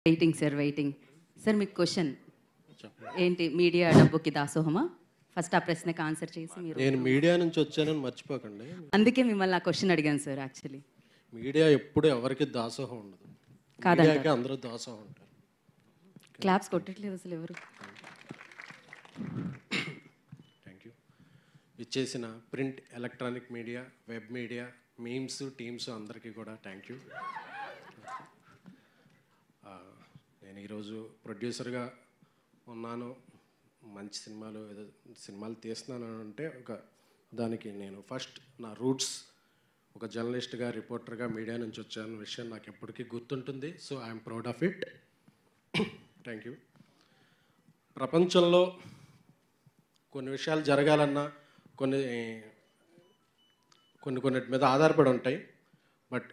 Waiting sir waiting sir మీకు question ఏంటి media డబ్బుకి దాసోహమా ఫస్ట్ ఆ ప్రశ్నకి ఆన్సర్ చేసి మీరు నేను మీడియా నుంచి వచ్చానని మర్చిపోకండి అందుకే మిమ్మల్ని ఆ క్వశ్చన్ అడిగాను సార్ యాక్చువల్లీ మీడియా ఎప్పుడు ఎవరికి దాసోహం ఉండదు కాదంటారు. మీడియాకి అందరూ దాసోహం ఉంటారు క్లాప్స్ కొట్టట్లేదు అసలు ఎవరు థ్యాంక్ యూ ఇచ్చేసిన print electronic media web media memes teams అందరికీ కూడా థ్యాంక్ యూ నేను ఈరోజు ప్రొడ్యూసర్గా ఉన్నాను మంచి సినిమాలు ఏదో సినిమాలు తీస్తున్నాను అంటే ఒక దానికి నేను ఫస్ట్ నా రూట్స్ ఒక జర్నలిస్ట్గా రిపోర్టర్గా మీడియా నుంచి వచ్చాను విషయం నాకు ఎప్పటికీ గుర్తుంటుంది so I'm proud of it thank you ప్రపంచంలో కొన్ని విషయాలు జరగాలన్నా కొన్ని కొన్ని కొన్నిటి మీద ఆధారపడి ఉంటాయి బట్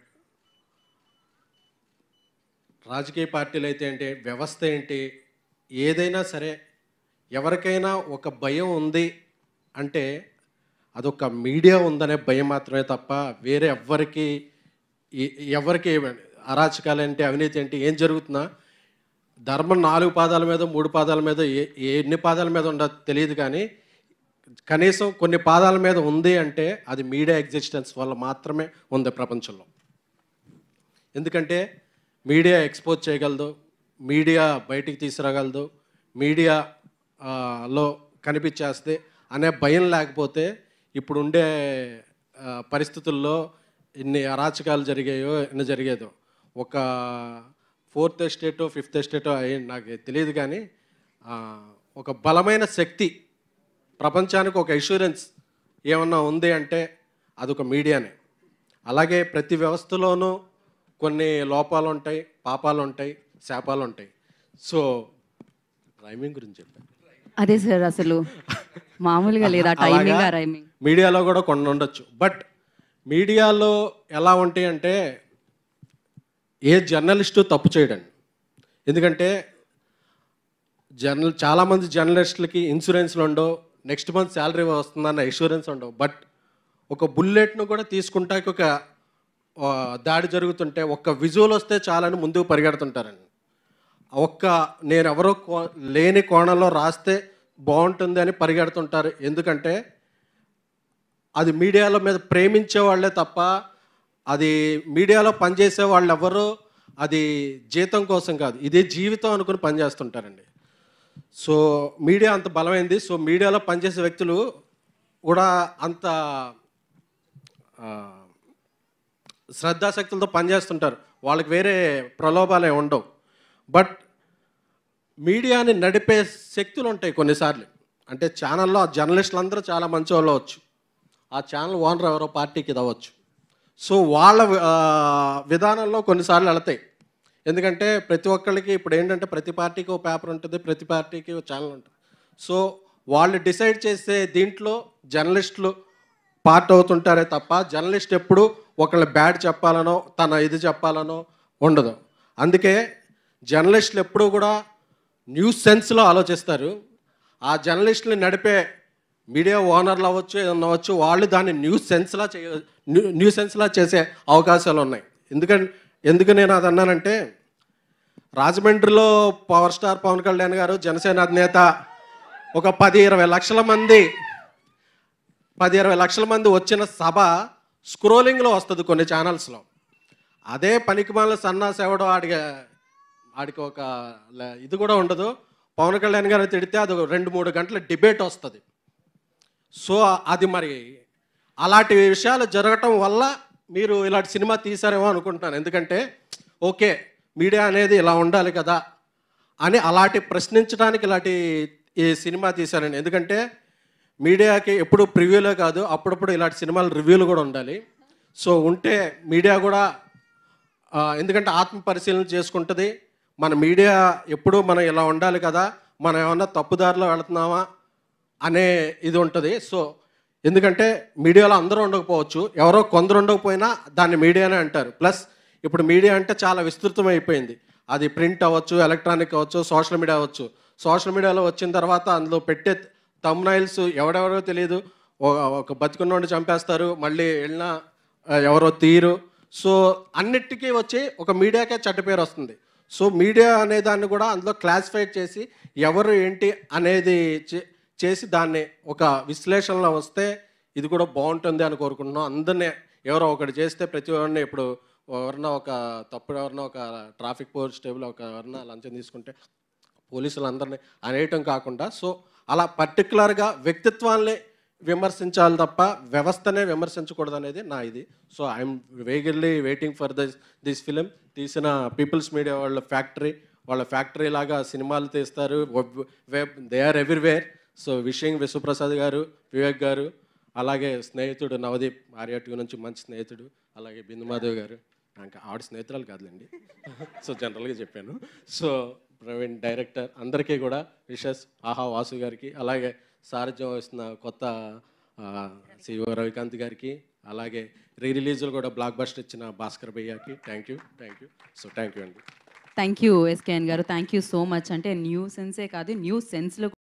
రాజకీయ పార్టీలు అయితే ఏంటి వ్యవస్థ ఏంటి ఏదైనా సరే ఎవరికైనా ఒక భయం ఉంది అంటే అదొక మీడియా ఉందనే భయం మాత్రమే తప్ప వేరే ఎవ్వరికి ఎ- ఎవరికి అరాచకాలు ఏంటి అవినీతి ఏంటి ఏం జరుగుతున్నా ధర్మం నాలుగు పాదాల మీద మూడు పాదాల మీద ఏ ఏ ఎన్ని పాదాల మీద ఉండదు తెలియదు కానీ కనీసం కొన్ని పాదాల మీద ఉంది అంటే అది మీడియా ఎగ్జిస్టెన్స్ వల్ల మాత్రమే ఉంది ప్రపంచంలో ఎందుకంటే మీడియా ఎక్స్పోజ్ చేయగలదు మీడియా బయటికి తీసుకురాగలదు మీడియా ఆ, లో కనిపించేస్తే అనే భయం లేకపోతే ఇప్పుడు ఉండే ఆ, పరిస్థితుల్లో ఇన్ని అరాచకాలు జరిగాయో ఎన్ని జరిగేదో ఒక ఫోర్త్ ఎస్టేటో ఫిఫ్త్ ఎస్టేటో అయ్యి నాకు తెలియదు కానీ ఆ, ఒక బలమైన శక్తి ప్రపంచానికి ఒక ఇన్సూరెన్స్ ఏమన్నా ఉంది అంటే అదొక మీడియానే అలాగే ప్రతి వ్యవస్థలోనూ కొన్ని లోపాలు ఉంటాయి పాపాలు ఉంటాయి శాపాలు ఉంటాయి సో రైమింగ్ గురించి చెప్పాను అదే సార్ అసలు మామూలుగా లేదా టైమింగ్ ఆ రైమింగ్ మీడియాలో కూడా కొన్ని ఉండొచ్చు బట్ మీడియాలో ఎలా ఉంటాయి అంటే ఏ జర్నలిస్టు తప్పు చేయడండి ఎందుకంటే జర్నల్ చాలామంది జర్నలిస్టులకి ఇన్సూరెన్స్లు ఉండవు నెక్స్ట్ మంత్ శాలరీ వస్తుందన్న ఇన్సూరెన్స్ ఉండవు బట్ ఒక బుల్లెట్ను కూడా తీసుకుంటాకి ఒక ఆ, దాడి జరుగుతుంటే ఒక్క విజువల్ వస్తే చాలని ముందుకు పరిగెడుతుంటారండి ఒక్క నేను ఎవరో కో- లేని కోణంలో రాస్తే బాగుంటుంది అని పరిగెడుతుంటారు ఎందుకంటే అది మీడియాలో మీద ప్రేమించే వాళ్ళే తప్ప అది మీడియాలో పనిచేసే వాళ్ళు ఎవరు అది జీతం కోసం కాదు ఇదే జీవితం అనుకుని పనిచేస్తుంటారండి సో మీడియా అంత బలమైంది సో మీడియాలో పనిచేసే వ్యక్తులు కూడా అంత ఆ, శ్రద్ధాశక్తులతో పనిచేస్తుంటారు వాళ్ళకి వేరే ప్రలోభాలే ఉండవు బట్ మీడియాని నడిపే శక్తులు ఉంటాయి కొన్నిసార్లు అంటే ఛానల్లో ఆ జర్నలిస్టులు అందరూ చాలా మంచి వాళ్ళు అవ్వచ్చు ఆ ఛానల్ ఓనర్ ఎవరో పార్టీకి ఇది అవ్వచ్చు సో వాళ్ళ ఆ, విధానంలో కొన్నిసార్లు వెళతాయి ఎందుకంటే ప్రతి ఒక్కళ్ళకి ఇప్పుడు ఏంటంటే ప్రతి పార్టీకి ఒక పేపర్ ఉంటుంది ప్రతి పార్టీకి ఒక ఛానల్ ఉంటుంది సో వాళ్ళు డిసైడ్ చేసే దీంట్లో జర్నలిస్టులు పార్ట్ అవుతుంటారే తప్ప జర్నలిస్ట్ ఎప్పుడు ఒకళ్ళ బ్యాడ్ చెప్పాలనో తన ఇది చెప్పాలనో ఉండదు అందుకే జర్నలిస్టులు ఎప్పుడూ కూడా న్యూస్ సెన్స్లో ఆలోచిస్తారు ఆ జర్నలిస్టులు నడిపే మీడియా ఓనర్లు అవ్వచ్చు ఏదన్నా అవ్వచ్చు వాళ్ళు దాన్ని న్యూస్ సెన్స్లా చేయ న్యూ- న్యూస్ సెన్స్లా చేసే అవకాశాలు ఉన్నాయి ఎందుకంటే ఎందుకు నేను అది అన్నానంటే రాజమండ్రిలో పవర్ స్టార్ పవన్ కళ్యాణ్ గారు జనసేన అధినేత ఒక పది ఇరవై లక్షల మంది పది ఇరవై లక్షల మంది వచ్చిన సభ స్క్రోలింగ్లో వస్తుంది కొన్ని ఛానల్స్లో అదే పనికిమాల సన్నాసి ఎవడో ఆడికి ఆడికి ఒక ల- ఇది కూడా ఉండదు పవన్ కళ్యాణ్ గారు తిడితే అది ఒక రెండు మూడు గంటల డిబేట్ వస్తుంది సో అది మరి అలాంటి విషయాలు జరగటం వల్ల మీరు ఇలాంటి సినిమా తీశారేమో అనుకుంటున్నాను ఎందుకంటే ఓకే మీడియా అనేది ఇలా ఉండాలి కదా అని అలాంటి ప్రశ్నించడానికి ఇలాంటి ఈ సినిమా తీశారండి ఎందుకంటే మీడియాకి ఎప్పుడు ప్రివ్యూలే కాదు అప్పుడప్పుడు ఇలాంటి సినిమాలు రివ్యూలు కూడా ఉండాలి సో ఉంటే మీడియా కూడా ఆ, ఎందుకంటే ఆత్మ పరిశీలన చేసుకుంటుంది మన మీడియా ఎప్పుడూ మనం ఇలా ఉండాలి కదా మనం ఏమన్నా తప్పుదారిలో వెళుతున్నామా అనే ఇది ఉంటుంది సో ఎందుకంటే మీడియాలో అందరూ ఉండకపోవచ్చు ఎవరో కొందరు ఉండకపోయినా దాన్ని మీడియానే అంటారు ప్లస్ ఇప్పుడు మీడియా అంటే చాలా విస్తృతం అయిపోయింది అది ప్రింట్ అవ్వచ్చు ఎలక్ట్రానిక్ అవ్వచ్చు సోషల్ మీడియా అవ్వచ్చు సోషల్ మీడియాలో వచ్చిన తర్వాత అందులో పెట్టే తమ్నైల్స్ ఎవడెవరో తెలియదు ఒక- ఒక బతికున్నోడిని చంపేస్తారు మళ్ళీ వెళ్ళినా ఆ, ఎవరో తీరు సో అన్నిటికీ వచ్చి ఒక మీడియాకే చెడ్డ పేరు వస్తుంది సో మీడియా అనే దాన్ని కూడా అందులో క్లాసిఫై చేసి ఎవరు ఏంటి అనేది చే- చేసి దాన్ని ఒక విశ్లేషణలో వస్తే ఇది కూడా బాగుంటుంది అని కోరుకుంటున్నాం అందరినీ ఎవరో ఒకటి చేస్తే ప్రతి ఒక్కరిని ఇప్పుడు ఎవరన్నా ఒక తప్పుడు ఎవరన్నా ఒక ట్రాఫిక్ పోలీస్ టేబుల్ ఒక ఎవరన్నా లంచం తీసుకుంటే పోలీసులందరినీ అనేయటం కాకుండా సో అలా పర్టికులర్గా వ్యక్తిత్వాన్ని విమర్శించాలి తప్ప వ్యవస్థనే విమర్శించకూడదు అనేది నా ఇది so I'm eagerly waiting for this this film తీసిన పీపుల్స్ మీడియా వాళ్ళ ఫ్యాక్టరీ వాళ్ళ ఫ్యాక్టరీ లాగా సినిమాలు తీస్తారు web they are everywhere so wishing Vishwaprasad garu Vivek గారు అలాగే స్నేహితుడు నవదీప్ ఆర్యాటు నుంచి మంచి స్నేహితుడు అలాగే బిందుమాధవ్ గారు ఇంకా ఆవిడ స్నేహితురాలు కాదులేండి సో జనరల్గా చెప్పాను సో ప్రవీణ్ డైరెక్టర్ అందరికీ కూడా విషెస్ ఆహా వాసు గారికి అలాగే సారథ్యం వస్తున్న కొత్త సిఓ రవికాంత్ గారికి అలాగే రీ రిలీజ్లు కూడా బ్లాక్ బస్టర్ ఇచ్చిన భాస్కర్ భయ్యాకి thank you thank you so thank you అండి thank you SKN garu thank you so much అంటే న్యూ సెన్సే కాదు న్యూ సెన్స్లో